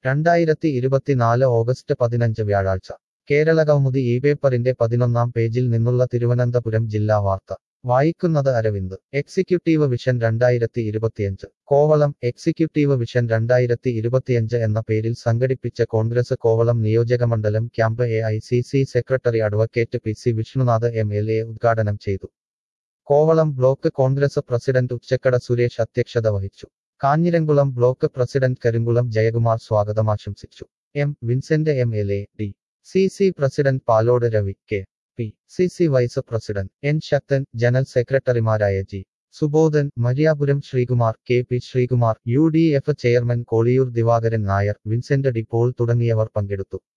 രണ്ടായിരത്തി ഇരുപത്തിനാല് ഓഗസ്റ്റ് പതിനഞ്ച് വ്യാഴാഴ്ച കേരള കൗമുദി ഈ പേപ്പറിന്റെ പതിനൊന്നാം പേജിൽ നിന്നുള്ള തിരുവനന്തപുരം ജില്ലാ വാർത്ത വായിക്കുന്നത് അരവിന്ദ് എക്സിക്യൂട്ടീവ് വിഷൻ രണ്ടായിരത്തി ഇരുപത്തിയഞ്ച് കോവളം എക്സിക്യൂട്ടീവ് വിഷൻ രണ്ടായിരത്തി ഇരുപത്തിയഞ്ച് എന്ന പേരിൽ സംഘടിപ്പിച്ച കോൺഗ്രസ് കോവളം നിയോജകമണ്ഡലം camp A I C C secretary advocate P C Vishnunath M L A ഉദ്ഘാടനം ചെയ്തു കോവളം ബ്ലോക്ക് കോൺഗ്രസ് പ്രസിഡന്റ് ഉച്ചക്കട സുരേഷ് അധ്യക്ഷത വഹിച്ചു കാഞ്ഞിരംകുളം ബ്ലോക്ക് പ്രസിഡന്റ് കരിങ്കുളം ജയകുമാർ സ്വാഗതം ആശംസിച്ചു M Vincent M L A D C C president Palode Ravi K P C C vice president N Sakthan general സെക്രട്ടറിമാരായ G Subodhan Mariyapuram Sreekumar K P Sreekumar U D F chairman Koliyoor Divakaran Nair Vincent de Paul തുടങ്ങിയവർ പങ്കെടുത്തു